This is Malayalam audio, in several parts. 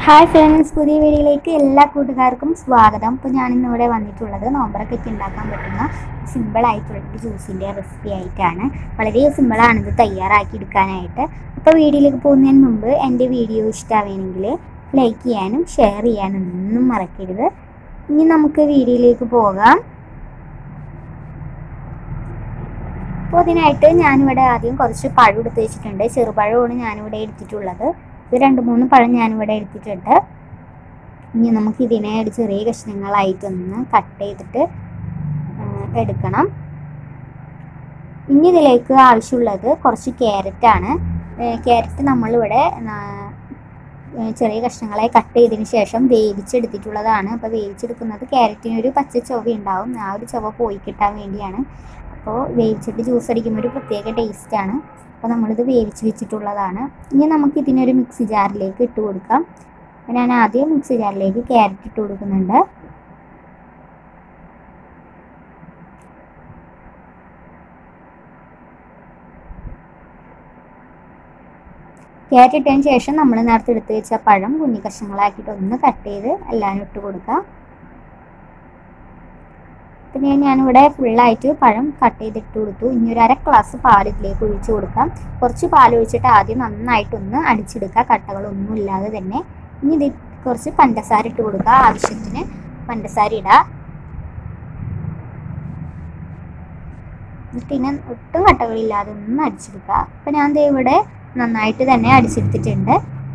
ഹായ് ഫ്രണ്ട്സ് പുതിയ വീഡിയോയിലേക്ക് എല്ലാ കൂട്ടുകാർക്കും സ്വാഗതം ഇപ്പോൾ ഞാനിന്ന് ഇവിടെ വന്നിട്ടുള്ളത് നോമ്പറൊക്കെ ഉണ്ടാക്കാൻ പറ്റുന്ന സിമ്പിൾ ആയിട്ടുള്ള ഒരു ജ്യൂസിൻ്റെ റെസിപ്പി ആയിട്ടാണ് വളരെ സിമ്പിളാണ് ഇത് തയ്യാറാക്കി എടുക്കാനായിട്ട് അപ്പോൾ വീഡിയോയിലേക്ക് പോകുന്നതിന് മുമ്പ് എൻ്റെ വീഡിയോ ഇഷ്ടമാണെങ്കിൽ ലൈക്ക് ചെയ്യാനും ഷെയർ ചെയ്യാനും ഒന്നും മറക്കരുത് ഇനി നമുക്ക് വീഡിയോയിലേക്ക് പോകാം അപ്പോൾ അതിനായിട്ട് ഞാനിവിടെ ആദ്യം കുറച്ച് പഴം എടുത്ത് വെച്ചിട്ടുണ്ട് ചെറുപഴമാണ് ഞാനിവിടെ എടുത്തിട്ടുള്ളത് ഇത് രണ്ട് മൂന്ന് പഴം ഞാനിവിടെ എടുത്തിട്ടുണ്ട് ഇനി നമുക്ക് ഇതിനെ ഒരു ചെറിയ കഷ്ണങ്ങളായിട്ടൊന്ന് കട്ട് ചെയ്തിട്ട് ആ, എടുക്കണം ഇനി ഇതിലേക്ക് ആവശ്യമുള്ളത് കുറച്ച് ക്യാരറ്റാണ് ക്യാരറ്റ് നമ്മളിവിടെ ആ, ഏ, ചെറിയ കഷ്ണങ്ങളായി കട്ട് ചെയ്തതിന് ശേഷം വേവിച്ചെടുത്തിട്ടുള്ളതാണ് അപ്പോൾ വേവിച്ചെടുക്കുന്നത് ക്യാരറ്റിന് ഒരു പച്ച ചൊവ ഉണ്ടാവും ആ ഒരു ചൊവ പോയി കിട്ടാൻ വേണ്ടിയാണ് അപ്പോൾ വേവിച്ചിട്ട് ജ്യൂസ് അടിക്കുമ്പോൾ ഒരു പ്രത്യേക ടേസ്റ്റാണ് അപ്പോൾ നമ്മളിത് വേവിച്ച് വെച്ചിട്ടുള്ളതാണ് ഇനി നമുക്ക് ഇതിനൊരു മിക്സി ജാറിലേക്ക് ഇട്ട് കൊടുക്കാം അപ്പോൾ ഞാൻ ആദ്യം മിക്സി ജാറിലേക്ക് ക്യാരറ്റ് ഇട്ട് കൊടുക്കുന്നുണ്ട് ക്യാരറ്റ് ഇട്ടതിന് ശേഷം നമ്മൾ നേരത്തെ എടുത്ത് വെച്ച പഴം കുഞ്ഞി കഷ്ണങ്ങളാക്കിയിട്ട് ഒന്ന് കട്ട് ചെയ്ത് എല്ലാം ഇട്ട് കൊടുക്കാം പിന്നെ ഞാനിവിടെ ഫുള്ളായിട്ട് പഴം കട്ട് ചെയ്തിട്ട് കൊടുത്തു ഇനി ഒരു അര ഗ്ലാസ് പാൽ ഇതിലേക്ക് ഒഴിച്ച് കൊടുക്കാം കുറച്ച് പാൽ ഒഴിച്ചിട്ട് ആദ്യം നന്നായിട്ടൊന്ന് അടിച്ചെടുക്കുക കട്ടകളൊന്നും ഇല്ലാതെ തന്നെ ഇനി ഇത് കുറച്ച് പഞ്ചസാര ഇട്ട് കൊടുക്കുക ആവശ്യത്തിന് പഞ്ചസാര ഇടുക എന്നിട്ട് പിന്നെ ഒട്ടും കട്ടകളില്ലാതെ ഒന്ന് അടിച്ചെടുക്കുക അപ്പം ഞാൻ ദേ ഇവിടെ നന്നായിട്ട് തന്നെ അടിച്ചെടുത്തിട്ടുണ്ട്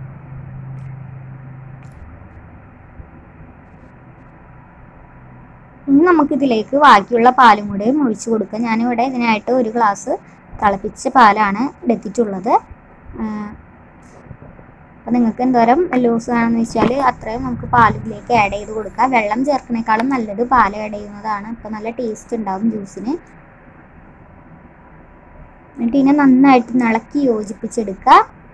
ഇനി നമുക്കിതിലേക്ക് ബാക്കിയുള്ള പാലും കൂടെ ഒഴിച്ചു കൊടുക്കാം ഞാനിവിടെ ഇതിനായിട്ട് ഒരു ഗ്ലാസ് തിളപ്പിച്ച പാലാണ് എടുത്തിട്ടുള്ളത് അപ്പം നിങ്ങൾക്ക് എന്തോരം ലൂസ് വേണമെന്ന് വെച്ചാൽ അത്രയും നമുക്ക് പാൽ ഇതിലേക്ക് ആഡ് ചെയ്ത് കൊടുക്കാം വെള്ളം ചേർക്കണേക്കാളും നല്ലത് പാൽ ആഡ് ചെയ്യുന്നതാണ് അപ്പോൾ നല്ല ടേസ്റ്റ് ഉണ്ടാവും ജ്യൂസിന് എന്നിട്ട് ഇതിനെ നന്നായിട്ട് ഇളക്കി യോജിപ്പിച്ചെടുക്കുക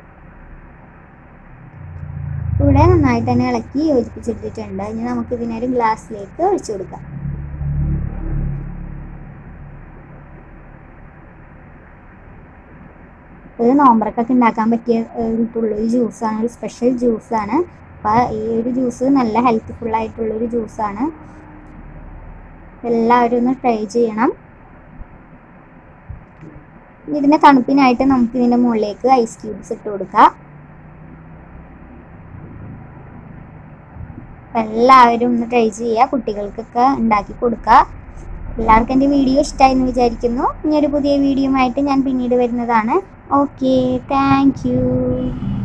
ഇവിടെ നന്നായിട്ട് തന്നെ ഇളക്കി യോജിപ്പിച്ചെടുത്തിട്ടുണ്ട് ഇനി നമുക്ക് ഇതിനൊരു ഗ്ലാസ്സിലേക്ക് ഒഴിച്ചു കൊടുക്കാം ഇത് നോമ്പറക്കൊക്കെ ഉണ്ടാക്കാൻ പറ്റിയ ഒരു ജ്യൂസാണ് ഒരു സ്പെഷ്യൽ ജ്യൂസാണ് അപ്പോൾ ഈ ഒരു ജ്യൂസ് നല്ല ഹെൽത്ത്ഫുൾ ആയിട്ടുള്ളൊരു ജ്യൂസാണ് എല്ലാവരും ഒന്ന് ട്രൈ ചെയ്യണം ഇതിൻ്റെ തണുപ്പിനായിട്ട് നമുക്ക് ഇതിൻ്റെ മുകളിലേക്ക് ഐസ് ക്യൂബ്സ് ഇട്ട് കൊടുക്കാം എല്ലാവരും ഒന്ന് ട്രൈ ചെയ്യുക കുട്ടികൾക്കൊക്കെ ഉണ്ടാക്കി കൊടുക്കുക എല്ലാവർക്കും എൻ്റെ വീഡിയോ ഇഷ്ടമായി എന്ന് വിചാരിക്കുന്നു ഇനി ഒരു പുതിയ വീഡിയോ ആയിട്ട് ഞാൻ പിന്നീട് വരുന്നതാണ് ഓക്കെ താങ്ക് യു